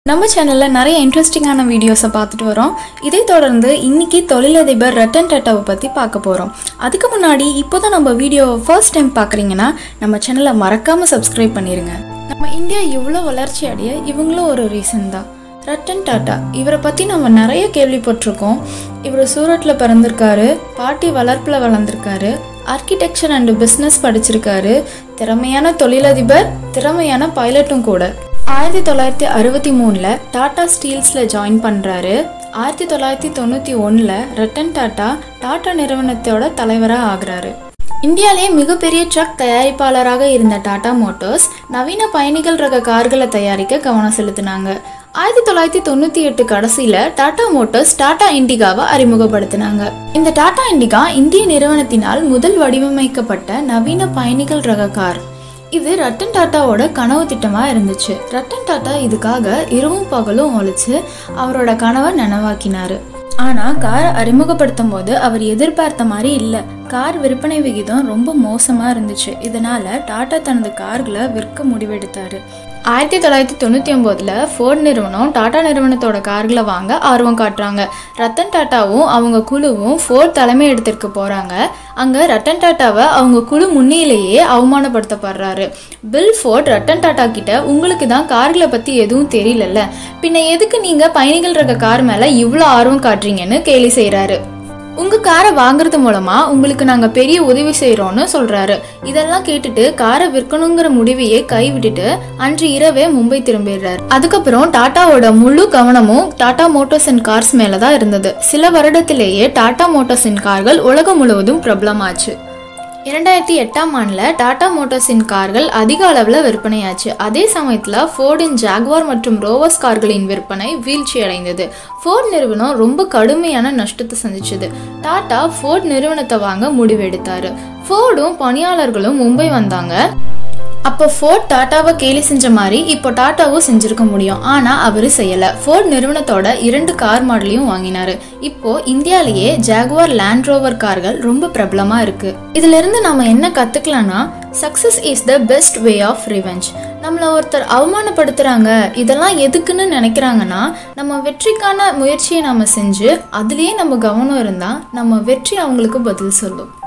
நம்ம சேனலில் நிறைய இன்ட்ரெஸ்டிங்கான வீடியோஸை பார்த்துட்டு வரோம் இதை தொடர்ந்து இன்னைக்கு தொழிலதிபர் ரத்தன் டாட்டாவை பற்றி பார்க்க போகிறோம் அதுக்கு முன்னாடி இப்போ தான் நம்ம வீடியோவை ஃபர்ஸ்ட் டைம் பார்க்குறீங்கன்னா நம்ம சேனலை மறக்காமல் சப்ஸ்கிரைப் பண்ணிடுங்க நம்ம இந்தியா இவ்வளோ வளர்ச்சி அடைய இவங்களும் ஒரு ரீசன் தான் ரத்தன் டாட்டா இவரை பற்றி நம்ம நிறைய கேள்விப்பட்டிருக்கோம் இவர் சூரட்டில் பிறந்திருக்காரு பாட்டி வளர்ப்பில் வளர்ந்துருக்காரு ஆர்கிடெக்சர் அண்ட் பிஸ்னஸ் படிச்சிருக்காரு திறமையான தொழிலதிபர் திறமையான பைலட்டும் கூட ஆயிரத்தி தொள்ளாயிரத்தி அறுபத்தி மூணில் டாடா ஸ்டீல்ஸில் ஜாயின் பண்ணுறாரு ஆயிரத்தி தொள்ளாயிரத்தி தொண்ணூற்றி ஒன்றில் ரத்தன் டாட்டா டாடா நிறுவனத்தோட தலைவராக ஆகுறாரு இந்தியாவிலே மிகப்பெரிய ட்ரக் தயாரிப்பாளராக இருந்த டாடா மோட்டார்ஸ் நவீன பயணிகள் ரக கார்களை தயாரிக்க கவனம் செலுத்தினாங்க ஆயிரத்தி தொள்ளாயிரத்தி தொண்ணூற்றி எட்டு கடைசியில் டாடா மோட்டார்ஸ் டாடா இண்டிகாவை அறிமுகப்படுத்தினாங்க இந்த டாடா இண்டிகா இந்திய நிறுவனத்தினால் முதல் வடிவமைக்கப்பட்ட நவீன பயணிகள் ரக கார் இது ரத்தன் டாட்டாவோட கனவு திட்டமாக இருந்துச்சு ரத்தன் டாட்டா இதுக்காக இரவும் பகலும் ஒழிச்சு அவரோட கனவை நனவாக்கினாரு ஆனால் காரை அறிமுகப்படுத்தும் போது அவர் எதிர்பார்த்த மாதிரி இல்லை கார் விற்பனை விகிதம் ரொம்ப மோசமாக இருந்துச்சு இதனால டாடா தனது கார்களை விற்க முடிவெடுத்தாரு ஆயிரத்தி தொள்ளாயிரத்தி தொண்ணூற்றி ஒம்போதில் ஃபோர்ட் நிறுவனம் டாடா நிறுவனத்தோட கார்களை வாங்க ஆர்வம் காட்டுறாங்க ரத்தன் டாட்டாவும் அவங்க குழுவும் ஃபோர்ட் தலைமை இடத்திற்கு போகிறாங்க அங்கே ரத்தன் டாட்டாவை அவங்க குழு முன்னிலேயே அவமானப்படுத்தப்படுறாரு பில் ஃபோர்ட் ரத்தன் டாட்டா கிட்ட உங்களுக்கு தான் கார்களை பற்றி எதுவும் தெரியலல்ல பின்ன எதுக்கு நீங்கள் பயணிகள் ரக கார் மேலே இவ்வளோ ஆர்வம் காட்டுறீங்கன்னு கேலி செய்கிறாரு உங்க காரை வாங்குறது மூலமா உங்களுக்கு நாங்க பெரிய உதவி செய்றோம்னு சொல்றாரு இதெல்லாம் கேட்டுட்டு காரை விற்கணுங்கிற முடிவையே கைவிட்டுட்டு அன்று இரவே மும்பை திரும்பிடுறாரு அதுக்கப்புறம் டாட்டாவோட முழு கவனமும் டாடா மோட்டார்ஸ் அண்ட் கார்ஸ் மேல தான் இருந்தது சில வருடத்திலேயே டாடா மோட்டார்ஸ் அண்ட் கார்கள் உலகம் முழுவதும் பிரபலமாச்சு இரண்டாயிரத்தி எட்டாம் ஆண்டில் டாடா மோட்டார்ஸின் கார்கள் அதிக அளவில் விற்பனையாச்சு அதே சமயத்தில் ஃபோர்டின் ஜாக்வார் மற்றும் ரோவர்ஸ் கார்களின் விற்பனை வீழ்ச்சி அடைந்தது ஃபோர்ட் நிறுவனம் ரொம்ப கடுமையான நஷ்டத்தை சந்திச்சது டாடா ஃபோர்ட் நிறுவனத்தை வாங்க முடிவெடுத்தாரு ஃபோர்டும் பணியாளர்களும் மும்பை வந்தாங்க அப்போ ஃபோர்ட் டாட்டாவை கேலி செஞ்ச மாதிரி இப்போ டாட்டாவும் செஞ்சிருக்க முடியும் ஆனால் அவர் செய்யலை ஃபோர்ட் நிறுவனத்தோட இரண்டு கார் மாடலையும் வாங்கினாரு இப்போ இந்தியாலேயே ஜாகுவார் லேண்ட் ரோவர் கார்கள் ரொம்ப பிரபலமாக இருக்கு இதுல இருந்து நம்ம என்ன கத்துக்கலாம்னா success is the best way of revenge நம்மளை ஒருத்தர் அவமானப்படுத்துறாங்க இதெல்லாம் எதுக்குன்னு நினைக்கிறாங்கன்னா நம்ம வெற்றிக்கான முயற்சியை நம்ம செஞ்சு அதுலேயே நம்ம கவனம் இருந்தால் நம்ம வெற்றி அவங்களுக்கு பதில் சொல்லும்